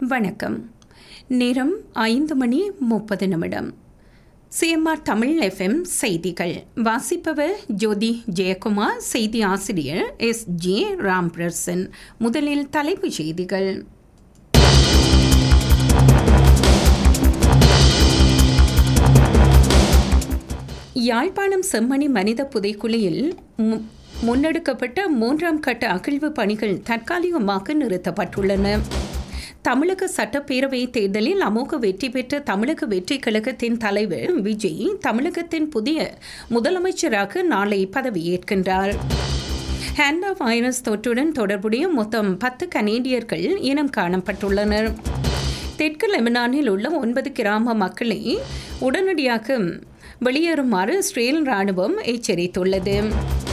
வணக்கம் நேரம் ஐந்து மணி முப்பது நிமிடம் சிஎம்ஆர் தமிழ் எஃப்எம் செய்திகள் வாசிப்பவர் ஜோதி ஜெயக்குமார் செய்தி ஆசிரியர் எஸ் ஜே ராம்பிரசன் முதலில் தலைப்புச் செய்திகள் யாழ்ப்பாணம் செம்மணி மனித புதைக்குழியில் மு- முன்னெடுக்கப்பட்ட மூன்றாம் கட்ட அகழ்வு பணிகள் தற்காலிகமாக நிறுத்தப்பட்டுள்ளன தமிழக சட்டப்பேரவை தேர்தலில் அமோக வெற்றி பெற்ற தமிழக வெற்றி கழகத்தின் தலைவர் விஜய் தமிழகத்தின் புதிய முதலமைச்சராக நாளை பதவியேற்கின்றார் ஹேண்டா வைரஸ் தொற்றுடன் தொடர்புடைய மொத்தம் பத்து கனேடியர்கள் இனம் காணப்பட்டுள்ளனர் தெற்கு லெபனானில் உள்ள ஒன்பது கிராம மக்களை உடனடியாக வெளியேறுமாறு இஸ்ரேல் ராணுவம் எச்சரித்துள்ளது